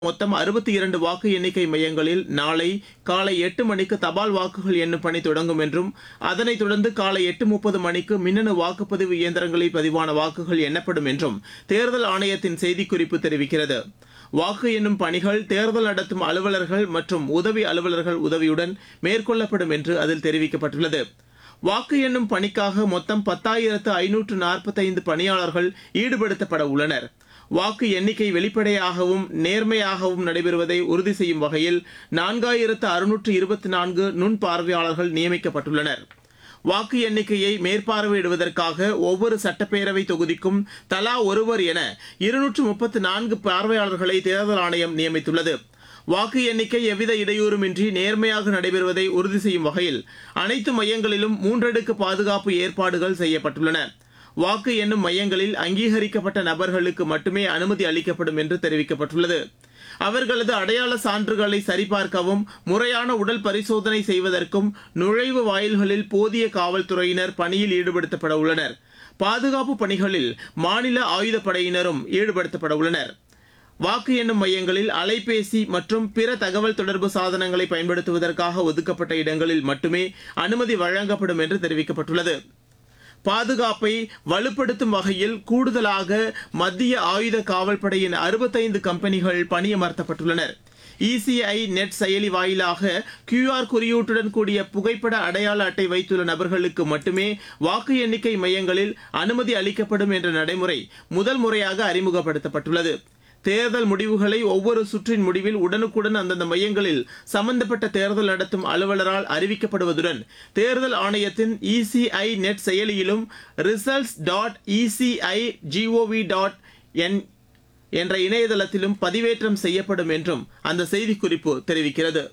மொத்தம் அறுபத்தி இரண்டு வாக்கு எண்ணிக்கை மையங்களில் நாளை காலை எட்டு மணிக்கு தபால் வாக்குகள் எண்ணும் பணி தொடங்கும் என்றும் அதனைத் தொடர்ந்து காலை எட்டு முப்பது மணிக்கு மின்னணு வாக்குப்பதிவு இயந்திரங்களில் பதிவான வாக்குகள் எண்ணப்படும் என்றும் தேர்தல் ஆணையத்தின் செய்திக்குறிப்பு தெரிவிக்கிறது வாக்கு எண்ணும் பணிகள் தேர்தல் நடத்தும் அலுவலர்கள் மற்றும் உதவி அலுவலர்கள் உதவியுடன் மேற்கொள்ளப்படும் என்று அதில் தெரிவிக்கப்பட்டுள்ளது வாக்கு எண்ணும் பணிக்காக மொத்தம் பத்தாயிரத்து ஐநூற்று நாற்பத்தைந்து பணியாளர்கள் ஈடுபடுத்தப்பட உள்ளனர் வாக்கு எண்ணிக்கை வெளிப்படையாகவும் நேர்மையாகவும் நடைபெறுவதை உறுதி செய்யும் வகையில் நான்காயிரத்து அறுநூற்று இருபத்தி நான்கு நுண் பார்வையாளர்கள் நியமிக்கப்பட்டுள்ளனர் வாக்கு எண்ணிக்கையை மேற்பார்வையிடுவதற்காக ஒவ்வொரு சட்டப்பேரவை தொகுதிக்கும் தலா ஒருவர் என இருநூற்று முப்பத்து நான்கு பார்வையாளர்களை தேர்தல் ஆணையம் நியமித்துள்ளது வாக்கு எண்ணிக்கை எவ்வித இடையூறுமின்றி நேர்மையாக நடைபெறுவதை உறுதி செய்யும் வகையில் அனைத்து மையங்களிலும் மூன்றடுக்கு பாதுகாப்பு ஏற்பாடுகள் செய்யப்பட்டுள்ளன வாக்கு எண்ணும் மையங்களில் அங்கீகரிக்கப்பட்ட நபர்களுக்கு மட்டுமே அனுமதி அளிக்கப்படும் என்று தெரிவிக்கப்பட்டுள்ளது அவர்களது அடையாள சான்றுகளை சரிபார்க்கவும் முறையான உடல் பரிசோதனை செய்வதற்கும் நுழைவு வாயில்களில் போதிய காவல்துறையினர் பணியில் ஈடுபடுத்தப்பட உள்ளனர் பாதுகாப்பு பணிகளில் மாநில ஆயுதப்படையினரும் ஈடுபடுத்தப்பட உள்ளனர் வாக்கு எண்ணும் மையங்களில் அலைபேசி மற்றும் பிற தகவல் தொடர்பு சாதனங்களை பயன்படுத்துவதற்காக ஒதுக்கப்பட்ட இடங்களில் மட்டுமே அனுமதி வழங்கப்படும் என்று தெரிவிக்கப்பட்டுள்ளது பாதுகாப்பை வலுப்படுத்தும் வகையில் கூடுதலாக மத்திய ஆயுத காவல்படையின் அறுபத்தைந்து கம்பெனிகள் பணியமர்த்தப்பட்டுள்ளனர் இசிஐ நெட் செயலி வாயிலாக கியூஆர் குறியீட்டுடன் கூடிய புகைப்பட அடையாள அட்டை வைத்துள்ள நபர்களுக்கு மட்டுமே வாக்கு எண்ணிக்கை மையங்களில் அனுமதி அளிக்கப்படும் என்ற நடைமுறை முதல் முறையாக அறிமுகப்படுத்தப்பட்டுள்ளது தேர்தல் முடிவுகளை ஒவ்வொரு சுற்றின் முடிவில் உடனுக்குடன் அந்தந்த மையங்களில் சம்பந்தப்பட்ட தேர்தல் நடத்தும் அலுவலரால் அறிவிக்கப்படுவதுடன் தேர்தல் ஆணையத்தின் இசிஐ நெட் செயலியிலும் results dot ECI G O V dot in என்ற இணையதளத்திலும் பதிவேற்றம் செய்யப்படும் என்றும் அந்த செய்திக்குறிப்பு தெரிவிக்கிறது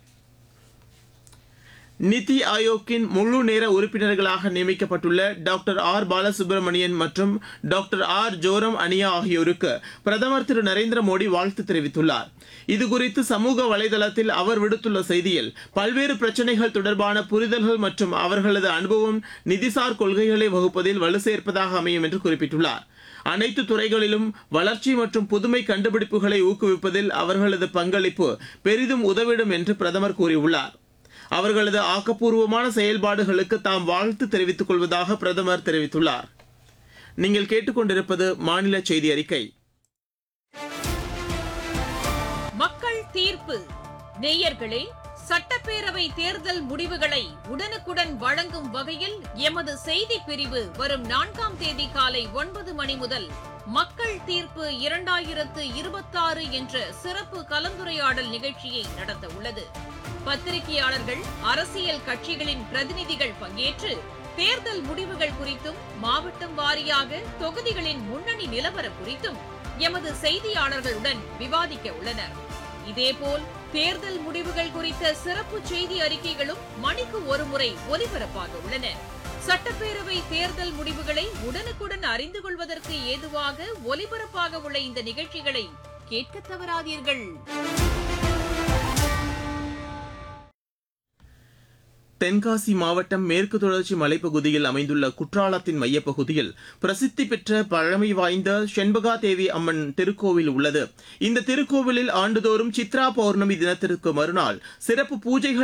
நிதி ஆயோக்கின் முழு நேர உறுப்பினர்களாக நியமிக்கப்பட்டுள்ள டாக்டர் ஆர் பாலசுப்ரமணியன் மற்றும் டாக்டர் ஆர் ஜோரம் அனியா ஆகியோருக்கு பிரதமர் திரு நரேந்திர மோடி வாழ்த்து தெரிவித்துள்ளார் இதுகுறித்து சமூக வலைதளத்தில் அவர் விடுத்துள்ள செய்தியில் பல்வேறு பிரச்சினைகள் தொடர்பான புரிதல்கள் மற்றும் அவர்களது அனுபவம் நிதிசார் கொள்கைகளை வகுப்பதில் வலு சேர்ப்பதாக அமையும் என்று குறிப்பிட்டுள்ளார் அனைத்து துறைகளிலும் வளர்ச்சி மற்றும் புதுமை கண்டுபிடிப்புகளை ஊக்குவிப்பதில் அவர்களது பங்களிப்பு பெரிதும் உதவிடும் என்று பிரதமர் கூறியுள்ளார் அவர்களது ஆக்கப்பூர்வமான செயல்பாடுகளுக்கு தாம் வாழ்த்து தெரிவித்துக் கொள்வதாக பிரதமர் தெரிவித்துள்ளார் நீங்கள் கேட்டுக்கொண்டிருப்பது மாநில செய்தி அறிக்கை மக்கள் தீர்ப்பு நேயர்களே சட்டப்பேரவை தேர்தல் முடிவுகளை உடனுக்குடன் வழங்கும் வகையில் எமது செய்தி பிரிவு வரும் நான்காம் தேதி காலை ஒன்பது மணி முதல் மக்கள் தீர்ப்பு இரண்டாயிரத்து இருபத்தாறு என்ற சிறப்பு கலந்துரையாடல் நிகழ்ச்சியை நடத்த உள்ளது பத்திரிகையாளர்கள் அரசியல் கட்சிகளின் பிரதிநிதிகள் பங்கேற்று தேர்தல் முடிவுகள் குறித்தும் மாவட்டம் வாரியாக தொகுதிகளின் முன்னணி நிலவரம் குறித்தும் எமது செய்தியாளர்களுடன் விவாதிக்க உள்ளனர் இதேபோல் தேர்தல் முடிவுகள் குறித்த சிறப்பு செய்தி அறிக்கைகளும் மணிக்கு ஒருமுறை ஒலிபரப்பாக உள்ளன சட்டப்பேரவை தேர்தல் முடிவுகளை உடனுக்குடன் அறிந்து கொள்வதற்கு ஏதுவாக ஒலிபரப்பாக உள்ள இந்த நிகழ்ச்சிகளை கேட்க தவறாதீர்கள் தென்காசி மாவட்டம் மேற்கு தொடர்ச்சி மலைப்பகுதியில் அமைந்துள்ள குற்றாலத்தின் மையப்பகுதியில் பிரசித்தி பெற்ற பழமை வாய்ந்த செண்பகா தேவி அம்மன் திருக்கோவில் உள்ளது இந்த திருக்கோவிலில் ஆண்டுதோறும் சித்ரா பௌர்ணமி தினத்திற்கு மறுநாள் சிறப்பு பூஜைகள்